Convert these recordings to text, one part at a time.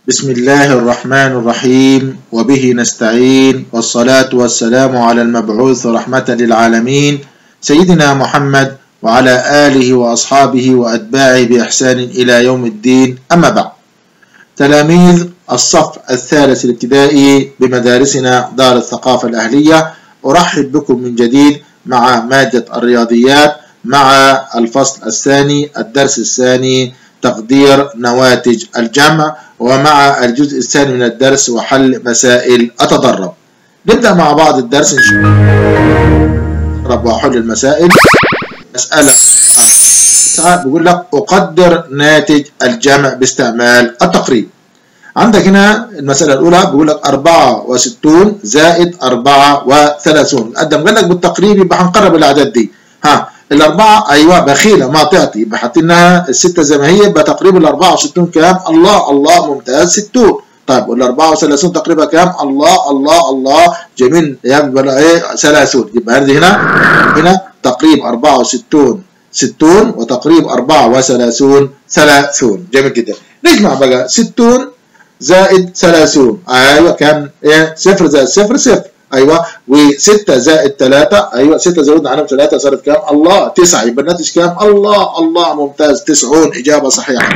بسم الله الرحمن الرحيم وبه نستعين والصلاة والسلام على المبعوث رحمة للعالمين سيدنا محمد وعلى آله وأصحابه وأتباعه بإحسان إلى يوم الدين أما بعد تلاميذ الصف الثالث الابتدائي بمدارسنا دار الثقافة الأهلية أرحب بكم من جديد مع مادة الرياضيات مع الفصل الثاني الدرس الثاني تقدير نواتج الجمع ومع الجزء الثاني من الدرس وحل مسائل التدرب نبدأ مع بعض الدرس إن شاء الله وحل المسائل مسألة بيقول لك أقدر ناتج الجمع باستعمال التقريب عندك هنا المسألة الأولى بيقول لك 64 زائد 34 قدم قال لك بالتقريب يبقى هنقرب الأعداد دي ها الأربعة أيوة بخيلة ما تعطي يبقى حاطينها الستة زي ما هي يبقى تقريبا ال 64 كام؟ الله الله ممتاز 60 طيب وال 34 تقريبا كام؟ الله الله الله جميل يبقى ايه 30 يبقى هذه هنا هنا تقريب 64 60 وتقريب 34 30 جميل جدا نجمع بقى 60 زائد 30 ايوه كام؟ ايه صفر زائد صفر صفر ايوه و6 زائد 3 ايوه 6 زودنا عليهم 3 صارت كام؟ الله 9 يبقى الناتج كام؟ الله الله ممتاز 90 اجابه صحيحه.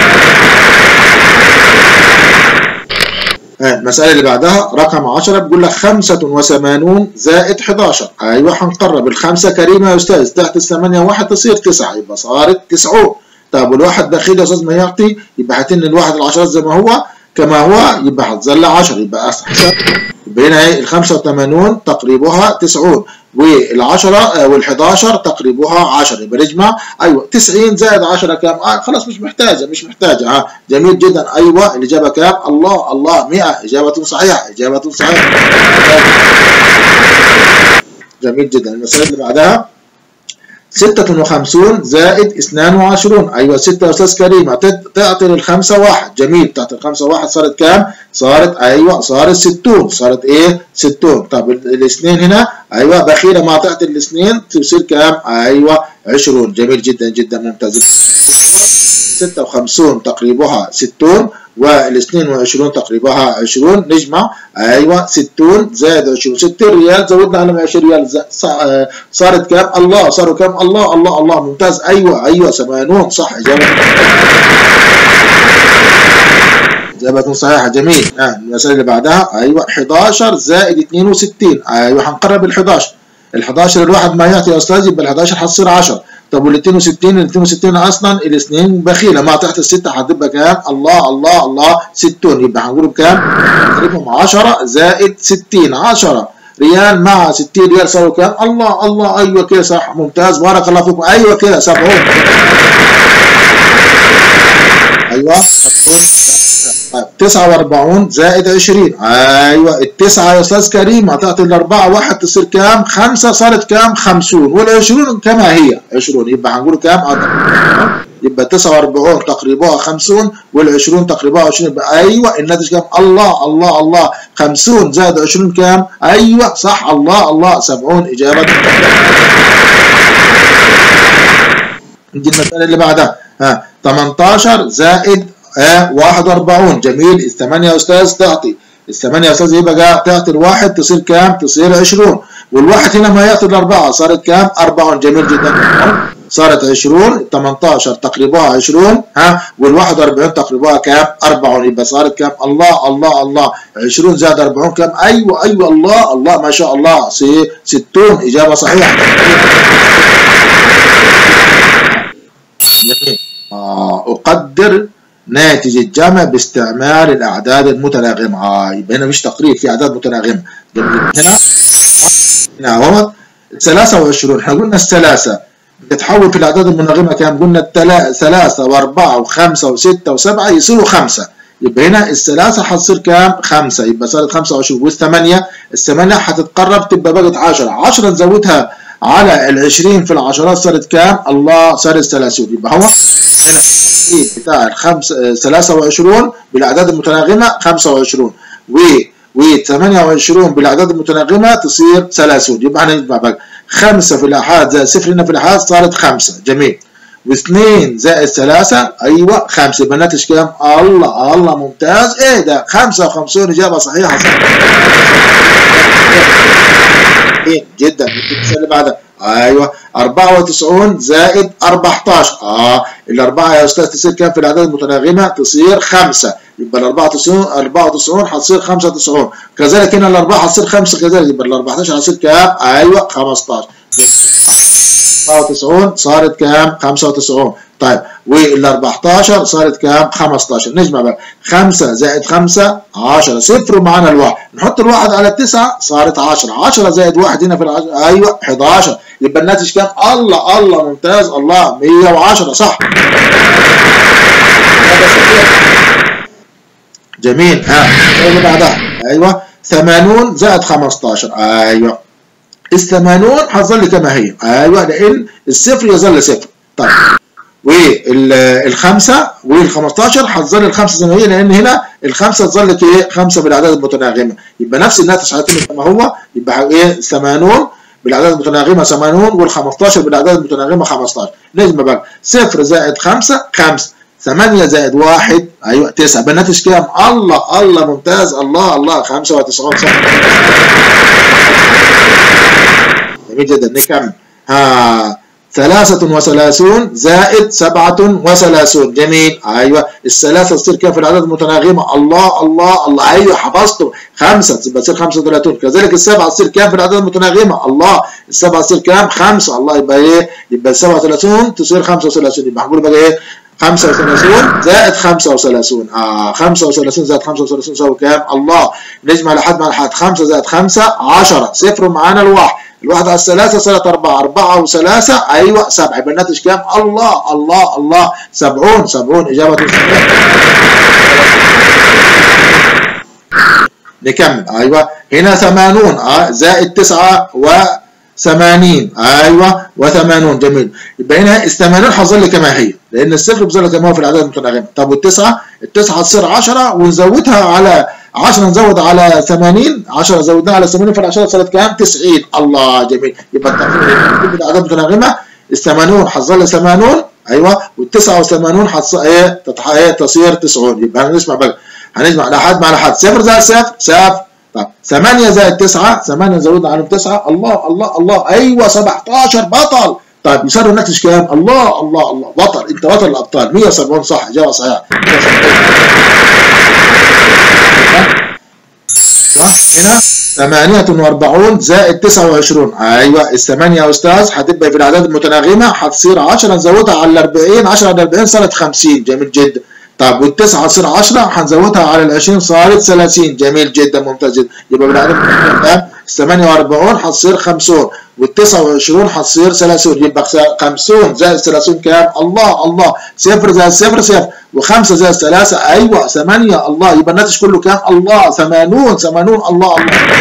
المسألة اللي بعدها رقم 10 بيقول لك 85 زائد 11 ايوه هنقرب الخمسة كريمة يا استاذ تحت الثمانية واحد تصير 9 يبقى صارت 90 طب والواحد بخيل يا استاذ ما يعطي يبقى هتن الواحد العشرات زي ما هو كما هو يبقى هتظل 10 يبقى احسن يبقى هنا ايه ال 85 تقريبها 90 وال10 وال11 تقريبها 10 يبقى نجمع ايوه 90 زائد 10 كام؟ آه خلاص مش محتاجه مش محتاجه ها جميل جدا ايوه الاجابه كام؟ الله الله 100 اجابه صحيحه اجابه صحيحه جميل جدا المسألة اللي بعدها 56 زائد 22 ايوه 6 يا استاذ كريم تعطي للخمسه واحد جميل تعطي الخمسه واحد صارت كام؟ صارت ايوه صارت 60 صارت ايه؟ 60 طب الاثنين هنا ايوه بخيله ما تعطي الاثنين تصير كام؟ ايوه 20 جميل جدا جدا ممتاز 56 تقريبها 60 وال 22 تقريبها 20 نجمع ايوه 60 زائد 20 60 ريال زودنا عليهم 20 ريال صارت كام؟ الله صاروا كام؟ الله الله الله ممتاز ايوه ايوه 80 صح اجابه إجابة صحيحة جميل آه. المسألة اللي بعدها أيوة 11 زائد 62 أيوة هنقرب ال 11 ال 11 الواحد ما يعطي يا أستاذ يبقى ال 11 هتصير 10 طب وال 62 ال 62 أصلا الاثنين بخيلة ما تحت الستة هتبقى كام؟ الله الله الله 60 يبقى هنقول بكام؟ تقريبا 10 زائد 60 10 ريال مع 60 ريال صاروا كام؟ الله الله أيوة كده صح ممتاز بارك الله فيكم أيوة كده 70 ايوه 49 زائد 20 ايوه التسعه يا استاذ كريم هتعطي الاربعه واحد تصير كام؟ خمسه صارت كام؟ 50 وال20 كما هي 20 يبقى هنقول كام؟ يبقى 49 تقريبها 50 وال20 تقريبها 20 يبقى ايوه الناتج كام؟ الله الله الله 50 زائد 20 كام؟ ايوه صح الله الله 70 اجابه نجي المساله اللي بعدها ها 18 زائد آه 41 جميل الثمانية يا أستاذ تعطي الثمانية يا أستاذ يبقى تعطي الواحد تصير كام؟ تصير 20 والواحد هنا ما يعطي الأربعة صارت كام؟ 40 جميل جدا صارت 20 18 تقريبها 20 ها وال 41 تقريبها كام؟ 40 يبقى صارت كام؟ الله الله الله 20 زائد 40 كام؟ ايوه ايوه الله الله ما شاء الله 60 اجابه صحيحه جميل آه أقدر ناتج الجمع باستعمال الأعداد المتناغمة آه يبقى هنا مش تقريب في أعداد متناغمة هنا هنا هو 23 احنا قلنا الثلاثة بتتحول في الأعداد المناغمة كام؟ قلنا ثلاثة وأربعة وخمسة وستة وسبعة يصيروا خمسة يبقى هنا الثلاثة هتصير كام؟ خمسة يبقى صارت 25 والثمانية الثمانية هتتقرب تبقى بقت 10 10 نزودها على ال 20 في العشرات صارت كام؟ الله صارت 30 يبقى هو هنا بتاع الخمس 23 بالاعداد المتناغمه 25 و و 28 بالاعداد المتناغمه تصير 30 يبقى هنجمع بقى 5 في الاحاد زائد 0 هنا في الاحاد صارت 5 جميل واثنين زائد ثلاثة أيوة خمسة يبقى الناتج كام؟ الله الله ممتاز إيه ده 55 إجابة صحيحة صح جدا المثال اللي بعدها ايوه 94 زائد 14 اه الاربعه يا استاذ تصير كام في الاعداد المتناغمه؟ تصير 5 يبقى ال 94 94 هتصير 95 كذلك هنا الاربعه هتصير 5 كذلك يبقى ال 14 هتصير كام؟ ايوه 15 94 صارت كام؟ 95 طيب وال 14 صارت كام؟ 15 نجمع بقى 5 زائد 5 10 صفر ومعانا الواحد نحط الواحد على التسعة صارت 10 10 زائد واحد هنا في العشرة ايوه 11 يبقى الناتج كام؟ الله الله ممتاز الله 110 صح جميل ها اللي بعدها ايوه 80 زائد 15 ايوه ال 80 هتظل كما هي ايوه لان الصفر يظل صفر طيب والخمسه وال 15 هتظل الخمسه زي ما هي لان هنا الخمسه تظل ايه؟ خمسه بالاعداد المتناغمه يبقى نفس الناتج هيتم كما هو يبقى ايه 80 بالاعداد المتناغمه 80 وال 15 بالاعداد المتناغمه 15 نجمه بقى 0 زائد 5 5 8 زائد 1 ايوه 9 يبقى الناتج كام؟ الله الله ممتاز الله الله 95 صح جميل جدا نكمل ها ثلاثة وثلاثون زائد سبعة وثلاثون جميل أيوة الثلاثة تصير كام في الأعداد المتناغمة الله الله الله أيوة حفظته خمسة تبقى تصير 35 كذلك السبعة تصير كام في الأعداد المتناغمة الله السبعة تصير كام خمسة الله يبقى إيه يبقى 37 تصير 35 يبقى هنقول بقى إيه 35 زائد 35 اه 35 زائد 35 يساوي كام؟ الله نجمع لحد مع لحد 5 زائد 5 10 صفر معانا الواحد الواحد على الثلاثة صارت أربعة أربعة وثلاثة أيوة سبعة يبقى الناتج كام؟ الله الله الله سبعون سبعون إجابة نكمل أيوة هنا ثمانون آه زائد تسعة و ثمانين ايوه وثمانون جميل يبقى هنا الثمانين هتظل كما هي لان الصفر بيظل كما هو في الاعداد المتناغمه طب والتسعه التسعه تصير 10 ونزودها على 10 نزود على 80 10 زودناها على 80 في 10 صارت كام 90 الله جميل يبقى التقريب الاعداد المتناغمه ال 80 هتظل 80 ايوه وال 89 ايه ايه تصير 90 يبقى هنجمع بقى هنجمع لحد مع لحد صفر زائد صفر صفر طب 8 زائد 9 8 زودنا عليهم 9 الله الله الله ايوه 17 بطل طيب يصير الناتج كام؟ الله الله الله بطل انت بطل الابطال 170 صح اجابه صحيحه هنا 48 زائد 29 ايوه الثمانيه يا استاذ هتبقى في الاعداد المتناغمه هتصير 10 نزودها على 40 10 على 40 صارت 50 جميل جدا طب والتسعة تصير 10 هنزودها على ال 20 صارت 30 جميل جدا ممتاز جدا يبقى بنعرف كام؟ ال 48 هتصير 50 وال 29 هتصير 30 يبقى 50 زائد 30 كام؟ الله الله صفر زائد صفر صفر و5 زائد 3 ايوه 8 الله يبقى الناتج كله كام؟ الله 80 80 الله الله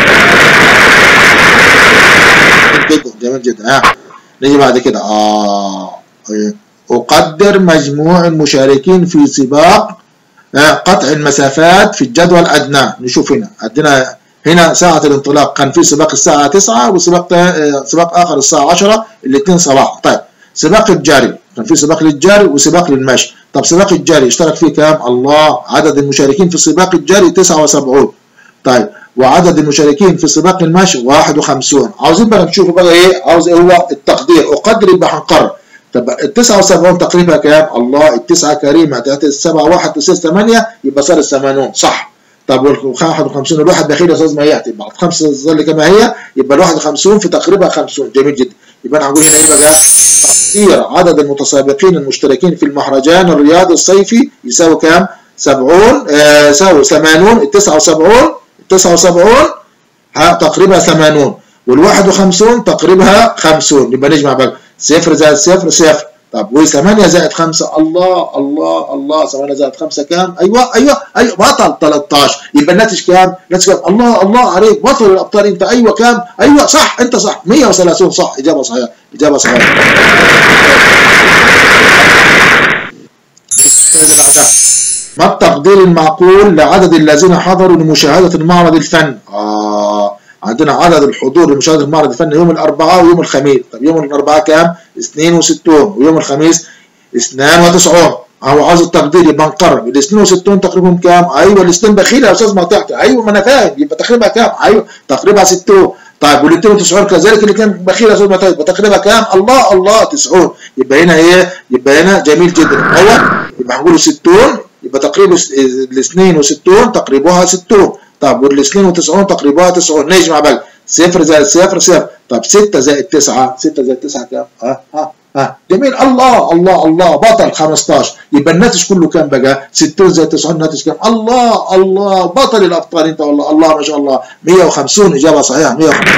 جدا جميل جدا ها نيجي بعد كده اه أقدر مجموع المشاركين في سباق قطع المسافات في الجدول الأدنى نشوف هنا عندنا هنا ساعة الانطلاق كان في سباق الساعة 9 وسباق سباق آخر الساعة 10 الاثنين صباح طيب سباق الجري كان في سباق للجري وسباق للمشي طب سباق الجري اشترك فيه كام الله عدد المشاركين في سباق الجري 79 طيب وعدد المشاركين في سباق المشي 51 عاوزين بقى نشوف بقى ايه عاوز ايه هو التقدير اقدر يبقى هنقرر طب ال 79 تقريبا كام؟ الله التسعة كريمة السبعة واحد تصير 8 يبقى صار 80 صح طب وال 51 الواحد بخيل يا استاذ ما ياتي بعد خمسة تظل كما هي يبقى ال 51 في تقريبا 50 جميل جدا يبقى هنقول هنا ايه بقى؟ تقدير عدد المتسابقين المشتركين في المهرجان الرياضي الصيفي يساوي كام؟ 70 آه يساوي 80 ال 79 ال 79 ها تقريبا 80 وال 51 تقريبها 50 يبقى نجمع بقى صفر زائد صفر صفر طب و8 زائد 5 الله الله الله 8 زائد 5 كام؟ ايوه ايوه ايوه بطل 13 يبقى الناتج كام؟ الناتج كام؟ الله الله عليك بطل الابطال انت ايوه كام؟ ايوه صح انت صح 130 صح اجابه صحيحه اجابه صحيحه ما التقدير المعقول لعدد الذين حضروا لمشاهدة المعرض الفن؟ آه عندنا عدد الحضور لمشاهدة المعرض الفني يوم الأربعاء ويوم الخميس طب يوم الأربعاء كام؟ 62 ويوم الخميس 92 هو عاوز التقدير يبقى نقرب ال 62 تقريبهم كام؟ ايوه ال 60 بخيله يا استاذ ما تحت ايوه ما انا فاهم يبقى تقريبها كام؟ ايوه تقريبها 60 طيب وال 92 كذلك اللي كان بخيل يا استاذ ما تحت يبقى تقريبها كام؟ الله الله 90 يبقى هنا ايه؟ يبقى هنا جميل جدا هو يبقى هنقول 60 يبقى تقريبا ال 62 تقريبها 60 طب وال 92 تقريبها 90 نجمع بقى صفر زائد صفر صفر طب 6 زائد 9 6 زائد 9 كام؟ ها ها ها جميل الله الله الله بطل 15 يبقى الناتج كله كام بقى 60 زائد 90 الناتج كام الله الله بطل الابطال انت والله الله ما شاء الله 150 اجابه صحيحه 150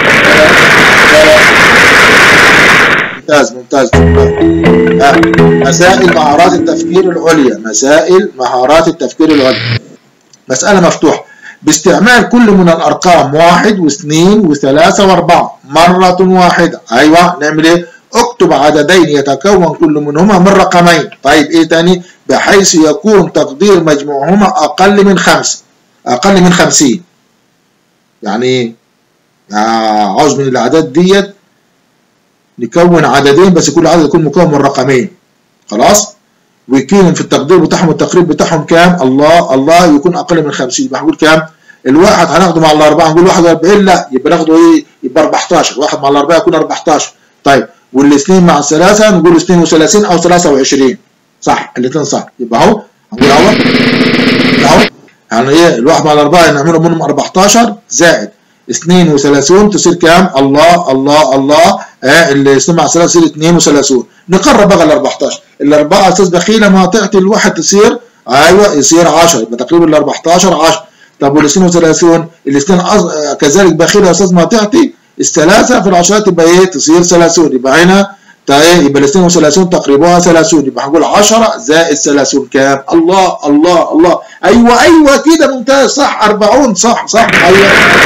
ممتاز ممتاز ها مسائل مهارات التفكير العليا مسائل مهارات التفكير العليا مساله مفتوحه باستعمال كل من الارقام واحد واثنين وثلاثه واربعه مره واحده ايوه نعمل ايه اكتب عددين يتكون كل منهما من رقمين طيب ايه تاني بحيث يكون تقدير مجموعهما اقل من خمس اقل من خمسين يعني عاوز من الاعداد ديت نكون عددين بس كل عدد يكون مكون من رقمين خلاص ويكون في التقدير بتاعهم التقريب بتاعهم كام الله الله يكون اقل من 50 يبقى هنقول كام الواحد هناخده مع الاربعه نقول 41 لا يبقى ناخده ايه يبقى 14 واحد مع الاربعه يكون 14 طيب والاثنين مع الثلاثه نقول 32 او 23 صح الاثنين صح يبقى اهو هنقول اهو اهو يعني ايه الواحد مع الاربعه نعمله منهم 14 زائد 32 تصير كام؟ الله الله الله آه اللي استمع ثلاثة تصير 32 نقرب بقى ال 14 الأربعة أستاذ بخيلة ما تعطي الواحد تصير أيوه يصير 10 يبقى تقريبا ال 14 10 طب وال 32 الاثنين كذلك بخيلة يا أستاذ ما تعطي الثلاثة في العشرات يبقى إيه تصير 30 يبقى هنا طيب يبقى ال 32 تقريبها 30 يبقى هنقول 10 زائد 30 كام؟ الله الله الله ايوه ايوه كده ممتاز صح 40 صح صح ايوه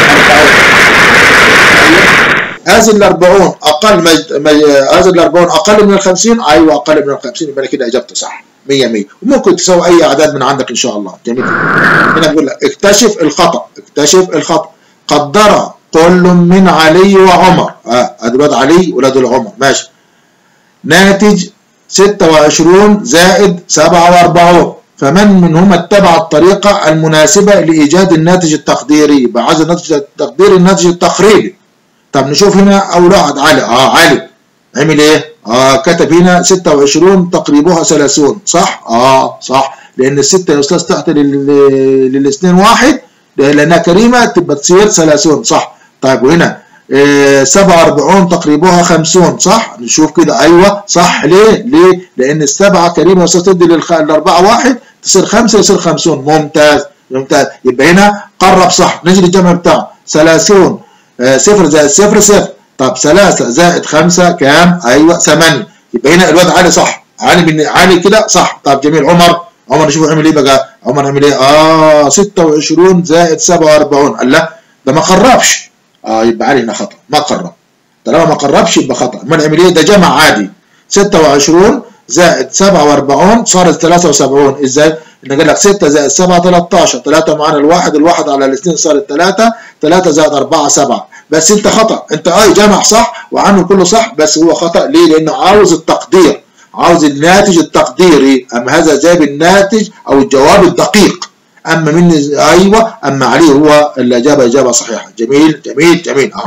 40 هذه ال 40 اقل مج... هذه ال 40 اقل من ال 50 ايوه اقل من ال 50 يبقى كده اجابته صح 100 100 وممكن تساوي اي اعداد من عندك ان شاء الله جميل هنا بقول لك اكتشف الخطا اكتشف الخطا قدر كل من علي وعمر اه ادي علي ولاد العمر ماشي ناتج 26 زائد 47 فمن منهما اتبع الطريقة المناسبة لإيجاد الناتج التقديري يبقى عايز الناتج التقديري الناتج التقريبي طب نشوف هنا أول واحد علي اه علي عمل ايه؟ اه كتب هنا 26 تقريبها 30 صح؟ اه صح لأن الستة يا أستاذ تحت للاثنين واحد لأنها كريمة تبقى تصير 30 صح طيب وهنا 47 تقريبها 50 صح نشوف كده ايوه صح ليه ليه لان السبعه كريمه وستدي للاربعه واحد تصير 5 يصير 50 ممتاز ممتاز يبقى هنا قرب صح نجي للجمع بتاعه 30 صفر زائد صفر صفر طب 3 زائد 5 كام ايوه 8 يبقى هنا الواد علي صح علي من علي كده صح طب جميل عمر عمر نشوف عمل ايه بقى عمر عمل ايه اه 26 زائد 47 قال لا ده ما قربش اه يبقى علي هنا خطا ما قرب طالما ما قربش يبقى خطا امال نعمل ايه ده جمع عادي 26 زائد 47 صارت 73 ازاي؟ ان قال لك 6 زائد 7 13 3 معانا الواحد الواحد على الاثنين صارت 3 3 زائد 4 7 بس انت خطا انت اي جمع صح وعامل كله صح بس هو خطا ليه؟ لانه عاوز التقدير عاوز الناتج التقديري اما هذا جاب الناتج او الجواب الدقيق اما مني ايوه اما علي هو اللي اجاب اجابه صحيحه جميل جميل جميل اهو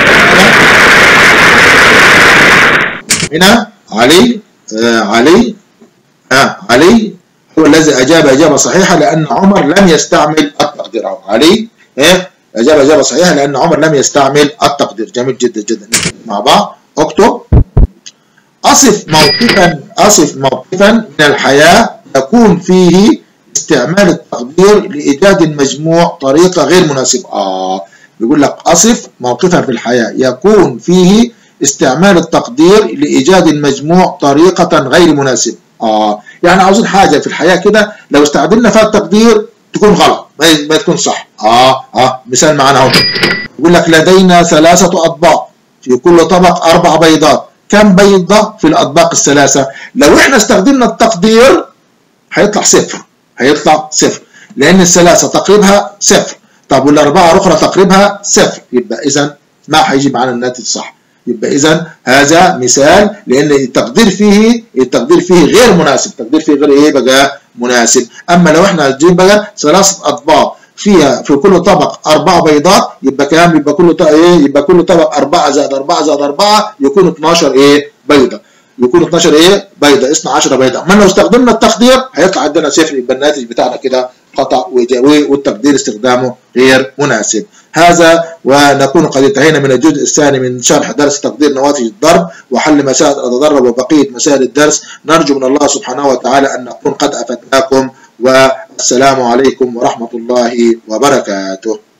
هنا علي آه علي آه علي هو الذي اجاب اجابه صحيحه لان عمر لم يستعمل التقدير اهو علي ايه اجاب اجابه صحيحه لان عمر لم يستعمل التقدير جميل جدا جدا مع بعض اكتب اصف موقفا اصف موقفا من الحياه يكون فيه استعمال التقدير لإيجاد المجموع طريقة غير مناسبة آه بيقول لك أصف موقفا في الحياة يكون فيه استعمال التقدير لإيجاد المجموع طريقة غير مناسبة آه يعني عاوزين حاجة في الحياة كده لو استعملنا فيها التقدير تكون غلط ما تكون صح آه آه مثال معانا اهو يقول لك لدينا ثلاثة أطباق في كل طبق أربع بيضات كم بيضة في الأطباق الثلاثة لو احنا استخدمنا التقدير هيطلع صفر هيطلع صفر لان الثلاثه تقريبها صفر طب والاربعه الاخرى تقريبها صفر يبقى اذا ما هيجي معانا الناتج صح يبقى اذا هذا مثال لان التقدير فيه التقدير فيه غير مناسب التقدير فيه غير ايه بقى مناسب اما لو احنا هنجيب بقى ثلاثه اطباق فيها في كل طبق اربع بيضات يبقى كام يبقى كل طبق ايه يبقى كل طبق 4 زائد 4 زائد 4 يكون 12 ايه بيضه يكون 12 ايه بيضه 12 بيضه اما لو استخدمنا التقدير هيطلع عندنا صفر يبقى الناتج بتاعنا كده خطا والتقدير استخدامه غير مناسب هذا ونكون قد انتهينا من الجزء الثاني من شرح درس تقدير نواتج الضرب وحل مسائل التدرب وبقيه مسائل الدرس نرجو من الله سبحانه وتعالى ان نكون قد افدناكم والسلام عليكم ورحمه الله وبركاته